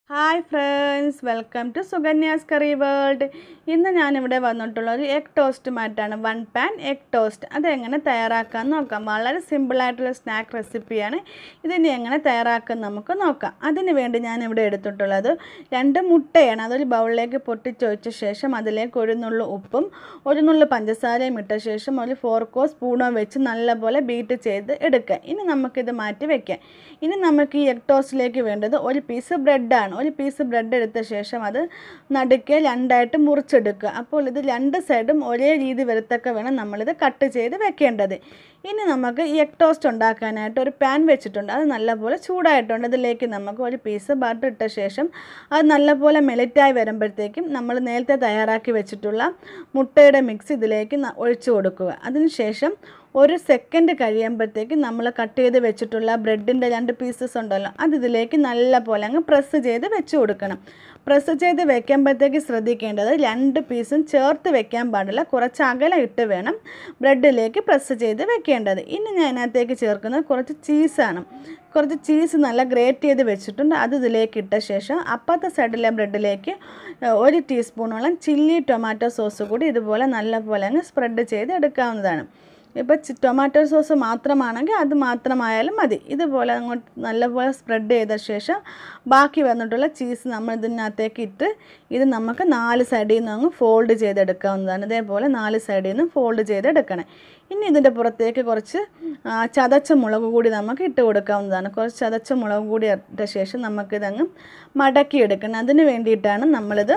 hi friends welcome to Sukanya's curry world ഇന്ന് ഞാനിവിടെ വന്നിട്ടുള്ള ഒരു എഗ് ടോസ്റ്റുമായിട്ടാണ് വൺ പാൻ എഗ് ടോസ്റ്റ് അതെങ്ങനെ തയ്യാറാക്കാമെന്ന് നോക്കാം വളരെ സിമ്പിളായിട്ടുള്ള സ്നാക്ക് റെസിപ്പിയാണ് ഇതിനി എങ്ങനെ തയ്യാറാക്കാൻ നമുക്ക് നോക്കാം അതിന് വേണ്ടി ഞാനിവിടെ എടുത്തിട്ടുള്ളത് രണ്ട് മുട്ടയാണ് അതൊരു ബൗളിലേക്ക് പൊട്ടിച്ചൊഴിച്ച ശേഷം അതിലേക്ക് ഒരു നുള്ളു ഉപ്പും ഒരു നുള്ളു പഞ്ചസാരയും ഇട്ട ശേഷം ഒരു ഫോർക്കോ സ്പൂണോ വെച്ച് നല്ലപോലെ ബീറ്റ് ചെയ്ത് എടുക്കുക ഇനി നമുക്കിത് മാറ്റി വെക്കാം ഇനി നമുക്ക് ഈ എഗ് ടോസ്റ്റിലേക്ക് വേണ്ടത് ഒരു പീസ് ബ്രെഡാണ് ഒരു പീസ് ബ്രെഡ് എടുത്ത ശേഷം അത് നടുക്കെ രണ്ടായിട്ട് മുറിച്ചെടുക്കുക അപ്പോൾ ഇത് രണ്ട് സൈഡും ഒരേ രീതി വരത്തൊക്കെ വേണം നമ്മളിത് കട്ട് ചെയ്ത് വെക്കേണ്ടത് ഇനി നമുക്ക് ഈ എഗ് ടോസ്റ്റ് ഉണ്ടാക്കാനായിട്ട് ഒരു പാൻ വെച്ചിട്ടുണ്ട് അത് നല്ലപോലെ ചൂടായിട്ടുണ്ട് അതിലേക്ക് നമുക്ക് ഒരു പീസ് ബട്ടർ ഇട്ട ശേഷം അത് നല്ലപോലെ മെലിറ്റായി വരുമ്പോഴത്തേക്കും നമ്മൾ നേരത്തെ തയ്യാറാക്കി വെച്ചിട്ടുള്ള മുട്ടയുടെ മിക്സ് ഇതിലേക്ക് ന- ഒഴിച്ചു കൊടുക്കുക അതിനുശേഷം ഒരു സെക്കൻഡ് കഴിയുമ്പോഴത്തേക്ക് നമ്മൾ കട്ട് ചെയ്ത് വെച്ചിട്ടുള്ള ബ്രെഡിൻ്റെ രണ്ട് പീസസ് ഉണ്ടല്ലോ അത് ഇതിലേക്ക് നല്ല പോലെ അങ്ങ് പ്രസ് ചെയ്ത് വെച്ച് കൊടുക്കണം പ്രസ് ചെയ്ത് വെക്കുമ്പോഴത്തേക്ക് ശ്രദ്ധിക്കേണ്ടത് രണ്ട് പീസും ചേർത്ത് വെക്കാൻ പാടില്ല കുറച്ച് അകലം ഇട്ട് വേണം ബ്രെഡിലേക്ക് പ്രസ് ചെയ്ത് വെക്കേണ്ടത് ഇനി ഞാൻ അതിനകത്തേക്ക് ചേർക്കുന്നത് കുറച്ച് ചീസാണ് കുറച്ച് ചീസ് നല്ല ഗ്രേറ്റ് ചെയ്ത് വെച്ചിട്ടുണ്ട് അത് ഇതിലേക്ക് ഇട്ട ശേഷം അപ്പുറത്തെ സൈഡിലെ ബ്രെഡിലേക്ക് ഒരു ടീസ്പൂണോളം ചില്ലി ടൊമാറ്റോ സോസ് കൂടി ഇതുപോലെ നല്ലപോലെ അങ്ങ് സ്പ്രെഡ് ചെയ്ത് എടുക്കാവുന്നതാണ് ഇപ്പോൾ ചി- ടൊമാറ്റോ സോസ് മാത്രമാണെങ്കിൽ അത് മാത്രമായാലും മതി ഇതുപോലെ അങ്ങോട്ട് നല്ലപോലെ സ്പ്രെഡ് ചെയ്ത ശേഷം ബാക്കി വന്നിട്ടുള്ള ചീസ് നമ്മൾ ഇതിനകത്തേക്ക് ഇട്ട് ഇത് നമുക്ക് നാല് സൈഡിൽ നിന്ന് അങ്ങ് ഫോൾഡ് ചെയ്തെടുക്കാവുന്നതാണ് ഇതേപോലെ നാല് സൈഡിൽ നിന്ന് ഫോൾഡ് ചെയ്തെടുക്കണം ഇനി ഇതിൻ്റെ പുറത്തേക്ക് കുറച്ച് ആ, ചതച്ച മുളക് കൂടി നമുക്ക് ഇട്ട് കൊടുക്കാവുന്നതാണ് കുറച്ച് ചതച്ച മുളക് കൂടി ഇട്ട ശേഷം നമുക്കിതങ്ങ് മടക്കിയെടുക്കണം അതിന് വേണ്ടിയിട്ടാണ് നമ്മളിത്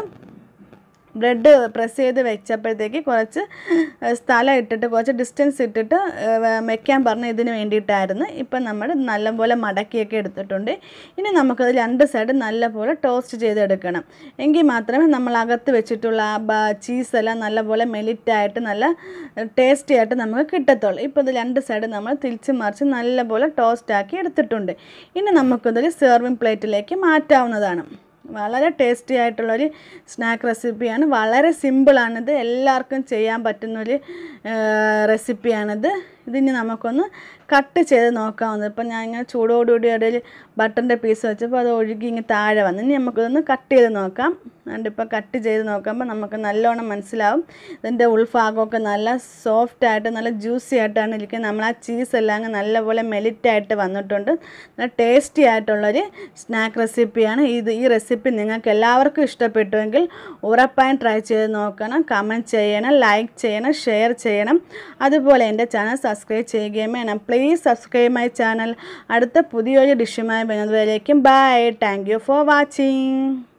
ബ്രെഡ് പ്രസ് ചെയ്ത് വെച്ചപ്പോഴത്തേക്ക് കുറച്ച് സ്ഥലം ഇട്ടിട്ട് കുറച്ച് ഡിസ്റ്റൻസ് ഇട്ടിട്ട് ഏഹ്, വെക്കാൻ പറഞ്ഞ ഇതിന് വേണ്ടിയിട്ടായിരുന്നു ഇപ്പം നമ്മൾ നല്ലപോലെ മടക്കിയൊക്കെ എടുത്തിട്ടുണ്ട് ഇനി നമുക്കത് രണ്ട് സൈഡ് നല്ലപോലെ ടോസ്റ്റ് ചെയ്തെടുക്കണം എങ്കിൽ മാത്രമേ നമ്മൾ അകത്ത് വെച്ചിട്ടുള്ള ആ ബ ചീസെല്ലാം നല്ലപോലെ മെലിറ്റായിട്ട് നല്ല ടേസ്റ്റി ആയിട്ട് നമുക്ക് കിട്ടത്തുള്ളൂ ഇപ്പോൾ ഇത് രണ്ട് സൈഡ് നമ്മൾ തിരിച്ച് മറിച്ച് നല്ലപോലെ ടോസ്റ്റ് ആക്കി എടുത്തിട്ടുണ്ട് ഇനി നമുക്കിതൊരു സെർവിങ് പ്ലേറ്റിലേക്ക് മാറ്റാവുന്നതാണ് വളരെ ടേസ്റ്റി ആയിട്ടുള്ളൊരു സ്നാക്ക് റെസിപ്പിയാണ് വളരെ സിമ്പിളാണിത് എല്ലാവർക്കും ചെയ്യാൻ പറ്റുന്നൊരു റെസിപ്പിയാണിത് ഇതിന് നമുക്കൊന്ന് കട്ട് ചെയ്ത് നോക്കാവുന്നത് ഇപ്പം ഞാൻ ഇങ്ങനെ ചൂടോടുകൂടി ഒരു ബട്ടറിൻ്റെ പീസ് വെച്ചപ്പോൾ അത് ഒഴുകി ഇങ്ങനെ താഴെ വന്നു ഇനി നമുക്കിതൊന്ന് കട്ട് ചെയ്ത് നോക്കാം അതുകൊണ്ട് ഇപ്പോൾ കട്ട് ചെയ്ത് നോക്കുമ്പോൾ നമുക്ക് നല്ലോണം മനസ്സിലാവും ഇതിൻ്റെ ഉൾഭാഗമൊക്കെ നല്ല സോഫ്റ്റ് ആയിട്ട് നല്ല ജ്യൂസി ആയിട്ടാണ് ഇരിക്കുന്നത് നമ്മൾ ആ ചീസ് എല്ലാം അങ്ങ് നല്ലപോലെ മെലിറ്റായിട്ട് വന്നിട്ടുണ്ട് നല്ല ടേസ്റ്റി ആയിട്ടുള്ളൊരു സ്നാക്ക് റെസിപ്പിയാണ് ഇത് ഈ റെസിപ്പി നിങ്ങൾക്ക് എല്ലാവർക്കും ഇഷ്ടപ്പെട്ടുവെങ്കിൽ ഉറപ്പായും ട്രൈ ചെയ്ത് നോക്കണം കമൻറ്റ് ചെയ്യണം ലൈക്ക് ചെയ്യണം ഷെയർ ചെയ്യണം അതുപോലെ എൻ്റെ ചാനൽ സബ്സ്ക്രൈബ് ചെയ്യുകയും വേണം പ്ലീസ് സബ്സ്ക്രൈബ് മൈ ചാനൽ അടുത്ത പുതിയൊരു ഡിഷുമായി വരുന്നതുവരേക്കും bye thank you for watching